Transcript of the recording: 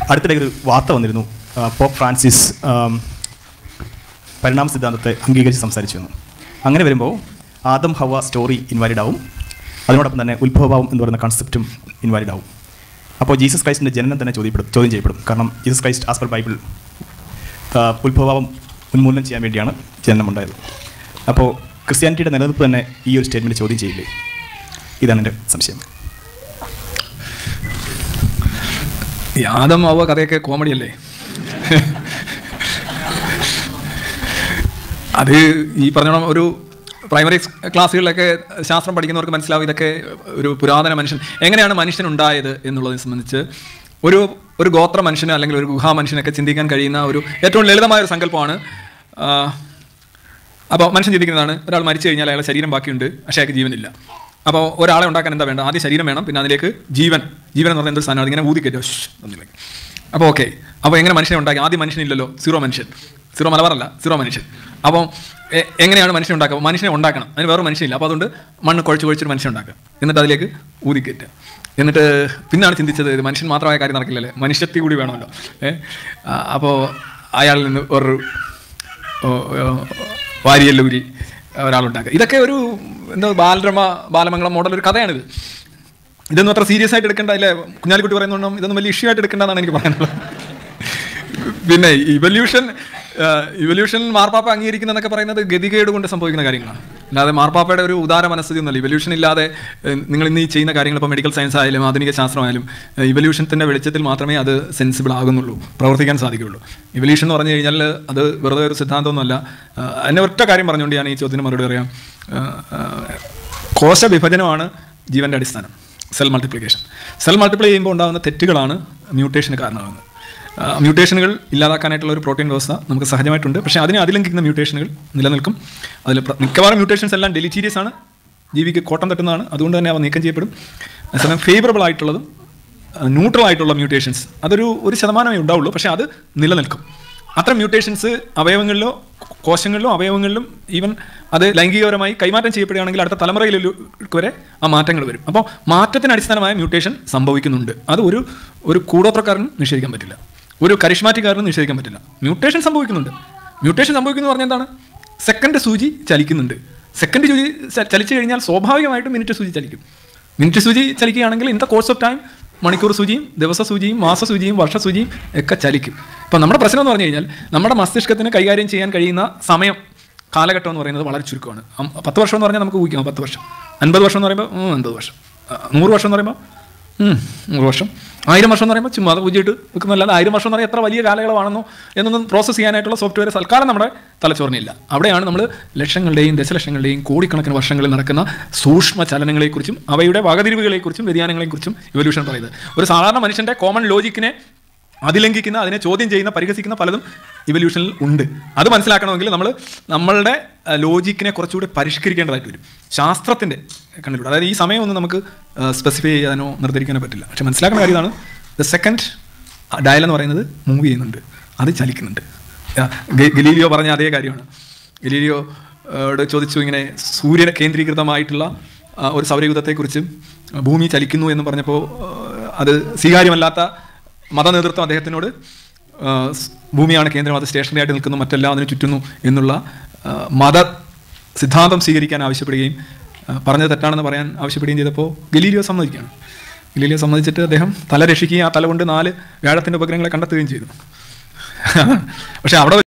അടുത്തിടെ ഒരു വാർത്ത വന്നിരുന്നു ആ, പോപ്പ് ഫ്രാൻസിസ് ആം, പരിണാമ സിദ്ധാന്തത്തെ അംഗീകരിച്ച് സംസാരിച്ചു വന്നു അങ്ങനെ വരുമ്പോൾ ആദം ഹവ സ്റ്റോറി ഇൻവാലിഡ് ആവും അതിനോടൊപ്പം തന്നെ ഉത്ഭവഭാവം എന്ന് പറയുന്ന കൺസെപ്റ്റും ഇൻവാലിഡ് ആവും അപ്പോൾ ജീസസ് ക്രൈസ്റ്റിൻ്റെ ജനനം തന്നെ ചോദ്യപ്പെടും ചോദ്യം ചെയ്യപ്പെടും കാരണം Jesus Christ as per Bible ആ, ഉത്ഭവഭാവം ഉന്മൂലനം ചെയ്യാൻ വേണ്ടിയാണ് ജനനമുണ്ടായത് അപ്പോൾ ക്രിസ്ത്യാനിറ്റിയുടെ നിലനിൽപ്പ് തന്നെ ഈ ഒരു സ്റ്റേറ്റ്മെൻറ്റ് ചോദ്യം ചെയ്യില്ലേ ഇതാണ് എൻ്റെ സംശയം ഈ ആദം അവ കഥയൊക്കെ കോമഡി അല്ലേ അത് ഈ പറഞ്ഞോണം ഒരു പ്രൈമറി ക്ലാസ്സുകളിലൊക്കെ ശാസ്ത്രം പഠിക്കുന്നവർക്ക് മനസ്സിലാവും ഇതൊക്കെ ഒരു പുരാതന മനുഷ്യൻ എങ്ങനെയാണ് മനുഷ്യൻ ഉണ്ടായത് എന്നുള്ളതിനെ സംബന്ധിച്ച് ഒരു ഒരു ഗോത്ര മനുഷ്യന് അല്ലെങ്കിൽ ഒരു ഗുഹാ മനുഷ്യനൊക്കെ ചിന്തിക്കാൻ കഴിയുന്ന ഒരു ഏറ്റവും ലളിതമായ ഒരു സങ്കല്പമാണ് ആ, അപ്പോൾ മനുഷ്യൻ ചിന്തിക്കുന്നതാണ് ഒരാൾ മരിച്ചു കഴിഞ്ഞാൽ അയാളുടെ ശരീരം ബാക്കിയുണ്ട് പക്ഷേ അയാൾക്ക് ജീവനില്ല അപ്പോൾ ഒരാളെ ഉണ്ടാക്കാൻ എന്താ വേണ്ട ആദ്യം ശരീരം വേണം പിന്നെ അതിലേക്ക് ജീവൻ ജീവൻ എന്ന് പറയുന്ന എന്തൊരു സാധനം അതിങ്ങനെ ഊതിക്കറ്റോ ഒന്നിലേക്ക് അപ്പോൾ ഓക്കെ അപ്പോൾ എങ്ങനെ മനുഷ്യനെ ഉണ്ടാക്കി ആദ്യം മനുഷ്യനില്ലല്ലോ സീറോ മനുഷ്യൻ സീറോ മലബാറല്ല സീറോ മനുഷ്യൻ അപ്പോൾ എ- എങ്ങനെയാണ് മനുഷ്യനെ ഉണ്ടാക്കുക മനുഷ്യനെ ഉണ്ടാക്കണം അതിന് വേറെ മനുഷ്യനില്ല അപ്പോൾ അതുകൊണ്ട് മണ്ണ് കുഴച്ച് കുഴച്ചൊരു മനുഷ്യൻ ഉണ്ടാക്കുക എന്നിട്ട് അതിലേക്ക് ഊതിക്കറ്റുക എന്നിട്ട് പിന്നാണ് ചിന്തിച്ചത് ഇത് മനുഷ്യൻ മാത്രമായ കാര്യം നടക്കില്ലല്ലേ മനുഷ്യത്തി കൂടി വേണമല്ലോ ഏഹ് അപ്പോൾ അയാളിൽ നിന്ന് ഒരു വാരിയല്ലൂരി ഒരാളുണ്ടാക്കുക ഇതൊക്കെ ഒരു എന്താ ബാലരമ ബാലമംഗളം മോഡൽ ഒരു കഥയാണിത് ഇതൊന്നും അത്ര സീരിയസ് ആയിട്ട് എടുക്കേണ്ട അല്ലേ കുഞ്ഞാലിക്കുട്ടി പറയുന്നതുകൊണ്ടും ഇതൊന്നും വലിയ ഇഷ്യൂ ആയിട്ട് എടുക്കേണ്ടതാണ് എനിക്ക് പറയാനുള്ളത് പിന്നെ ഇവല്യൂഷൻ ഇവല്യൂഷൻ മാർപ്പാപ്പ അംഗീകരിക്കുന്നതെന്നൊക്കെ പറയുന്നത് ഗതികേട് കൊണ്ട് സംഭവിക്കുന്ന കാര്യങ്ങളാണ് അല്ലാതെ മാർപ്പാപ്പയുടെ ഒരു ഉദാര മനസ്ഥിതി ഒന്നുമല്ല ഇവല്യൂഷൻ ഇല്ലാതെ ഏഹ്, നിങ്ങൾ ഇന്ന് ഈ ചെയ്യുന്ന കാര്യങ്ങൾ ഇപ്പോൾ മെഡിക്കൽ സയൻസ് ആയാലും ആധുനിക ശാസ്ത്രമായാലും ഇവല്യൂഷൻ്റെ വെളിച്ചത്തിൽ മാത്രമേ അത് സെൻസിബിൾ ആകുന്നുള്ളൂ പ്രവർത്തിക്കാൻ സാധിക്കുകയുള്ളൂ ഇവല്യൂഷൻ എന്ന് പറഞ്ഞു കഴിഞ്ഞാൽ അത് വെറുതെ ഒരു സിദ്ധാന്തമൊന്നുമല്ല ഏഹ്, അതിനെ ഒറ്റ കാര്യം പറഞ്ഞുകൊണ്ട് ഞാൻ ഈ ചോദ്യത്തിന് മറുപടി പറയാം ഏഹ്, ഏഹ്, കോശ വിഭജനമാണ് ജീവൻ്റെ അടിസ്ഥാനം സെൽ മൾട്ടിപ്ലിക്കേഷൻ സെൽ മൾട്ടിപ്ലൈ ചെയ്യുമ്പോൾ ഉണ്ടാകുന്ന തെറ്റുകളാണ് മ്യൂട്ടേഷന് കാരണമാകുന്നത് മ്യൂട്ടേഷനുകൾ ഇല്ലാതാക്കാനായിട്ടുള്ള ഒരു പ്രോട്ടീൻ വ്യവസ്ഥ നമുക്ക് സഹജമായിട്ടുണ്ട് പക്ഷേ അതിനെ അതിലംഘിക്കുന്ന മ്യൂട്ടേഷനുകൾ നിലനിൽക്കും അതിൽ പ്ര- മിക്കവാറും മ്യൂട്ടേഷൻസ് എല്ലാം ഡെലിറ്റീരിയസ് ആണ് ജീവിക്ക് കോട്ടം തട്ടുന്നതാണ് അതുകൊണ്ട് തന്നെ അവ നീക്കം ചെയ്യപ്പെടും അതേസമയം ഫേവറബിൾ ആയിട്ടുള്ളതും ന്യൂട്രൽ ആയിട്ടുള്ള മ്യൂട്ടേഷൻസ് അതൊരു ഒരു ശതമാനമേ ഉണ്ടാവുള്ളൂ പക്ഷേ അത് നിലനിൽക്കും അത്തരം മ്യൂട്ടേഷൻസ് അവയവങ്ങളിലോ കോശങ്ങളിലും അവയവങ്ങളിലും ഈവൻ അത് ലൈംഗികപരമായി കൈമാറ്റം ചെയ്യപ്പെടുകയാണെങ്കിൽ അടുത്ത തലമുറയിലേക്ക് വരെ ആ മാറ്റങ്ങൾ വരും അപ്പോൾ മാറ്റത്തിന് അടിസ്ഥാനമായ മ്യൂട്ടേഷൻ സംഭവിക്കുന്നുണ്ട് അത് ഒരു ഒരു കൂടോത്രക്കാരനും നിഷേധിക്കാൻ പറ്റില്ല ഒരു കരിഷ്മാറ്റിക്കാരനും നിഷേധിക്കാൻ പറ്റില്ല മ്യൂട്ടേഷൻ സംഭവിക്കുന്നുണ്ട് മ്യൂട്ടേഷൻ സംഭവിക്കുന്നു പറഞ്ഞാൽ എന്താണ് സെക്കൻഡ് സൂചി ചലിക്കുന്നുണ്ട് സെക്കൻഡ് സൂചി ച- ചലിച്ചു കഴിഞ്ഞാൽ സ്വാഭാവികമായിട്ടും മിനിറ്റ് സൂചി ചലിക്കും മിനിറ്റ് സൂചി ചലിക്കുകയാണെങ്കിൽ in the course of time മണിക്കൂർ സൂചിയും ദിവസ സൂചിയും മാസ സൂചിയും വർഷ സൂചിയും ഒക്കെ ചലിക്കും ഇപ്പം നമ്മുടെ പ്രശ്നം എന്ന് പറഞ്ഞു കഴിഞ്ഞാൽ നമ്മുടെ മസ്തിഷ്കത്തിന് കൈകാര്യം ചെയ്യാൻ കഴിയുന്ന സമയം കാലഘട്ടം എന്ന് പറയുന്നത് വളരെ ചുരുക്കമാണ് അം- പത്ത് വർഷം എന്ന് പറഞ്ഞാൽ നമുക്ക് ഊഹിക്കാം പത്ത് വർഷം അൻപത് വർഷം എന്ന് പറയുമ്പോൾ ഉം, അൻപത് വർഷം ആ, നൂറ് വർഷം എന്ന് പറയുമ്പോൾ ഉം, നൂറ് വർഷം ആയിരം വർഷം എന്ന് പറയുമ്പോൾ ചുമ്മാ അത് ഊജിയിട്ട് വെക്കുന്നതല്ലാതെ ആയിരം വർഷം എന്ന് പറയുന്നത് എത്ര വലിയ കാലയളവാണെന്നോ എന്നൊന്നും പ്രോസസ്സ് ചെയ്യാനായിട്ടുള്ള സോഫ്റ്റ്വെയർ തൽക്കാലം നമ്മുടെ തലച്ചോറിനില്ല അവിടെയാണ് നമ്മൾ ലക്ഷങ്ങളുടെയും ദശലക്ഷങ്ങളുടെയും കോടിക്കണക്കിന് വർഷങ്ങളിൽ നടക്കുന്ന സൂക്ഷ്മ ചലനങ്ങളെക്കുറിച്ചും അവയുടെ വകതിരിവുകളെക്കുറിച്ചും വ്യതിയാനങ്ങളെക്കുറിച്ചും ഇവല്യൂഷൻ പറയുന്നത് ഒരു സാധാരണ മനുഷ്യൻ്റെ കോമൺ ലോജിക്കിനെ അതിലംഘിക്കുന്ന അതിനെ ചോദ്യം ചെയ്യുന്ന പരിഹസിക്കുന്ന പലതും ഇവല്യൂഷനിൽ ഉണ്ട് അത് മനസ്സിലാക്കണമെങ്കിൽ നമ്മൾ നമ്മളുടെ ലോജിക്കിനെ കുറച്ചുകൂടി പരിഷ്കരിക്കേണ്ടതായിട്ട് വരും ശാസ്ത്രത്തിൻ്റെ കണ്ണിലൂടെ അതായത് ഈ സമയമൊന്നും നമുക്ക് സ്പെസിഫൈ ചെയ്യാനോ നിർദ്ധരിക്കാനോ പറ്റില്ല പക്ഷെ മനസ്സിലാക്കുന്ന കാര്യം ഇതാണ് ദ സെക്കൻഡ് ഡയൽ എന്ന് പറയുന്നത് മൂവ് ചെയ്യുന്നുണ്ട് അത് ചലിക്കുന്നുണ്ട് ആ, ഗ- ഗലീലിയോ പറഞ്ഞ അതേ കാര്യമാണ് ഗലീലിയോ യോട് ചോദിച്ചു ഇങ്ങനെ സൂര്യനെ കേന്ദ്രീകൃതമായിട്ടുള്ള ആ, ഒരു സൗരയുഗത്തെക്കുറിച്ചും ഭൂമി ചലിക്കുന്നു എന്ന് പറഞ്ഞപ്പോൾ ആ, അത് സ്വീകാര്യമല്ലാത്ത മത നേതൃത്വം അദ്ദേഹത്തിനോട് ആ, സ് ഭൂമിയാണ് കേന്ദ്രം അത് സ്റ്റേഷനറി ആയിട്ട് നിൽക്കുന്നു മറ്റെല്ലാം അതിന് ചുറ്റുന്നു എന്നുള്ള ആ, മത സിദ്ധാന്തം സ്വീകരിക്കാൻ ആവശ്യപ്പെടുകയും ആ, പറഞ്ഞത് തെറ്റാണെന്ന് പറയാൻ ആവശ്യപ്പെടുകയും ചെയ്തപ്പോൾ ഗലീലിയോ സമ്മതിക്കുകയാണ് ഗലീലിയോ സമ്മതിച്ചിട്ട് അദ്ദേഹം തല രക്ഷിക്കുകയും ആ തല കൊണ്ട് നാല് വ്യാഴത്തിൻ്റെ ഉപഗ്രഹങ്ങളെ കണ്ടെത്തുകയും ചെയ്തു പക്ഷേ അവിടെ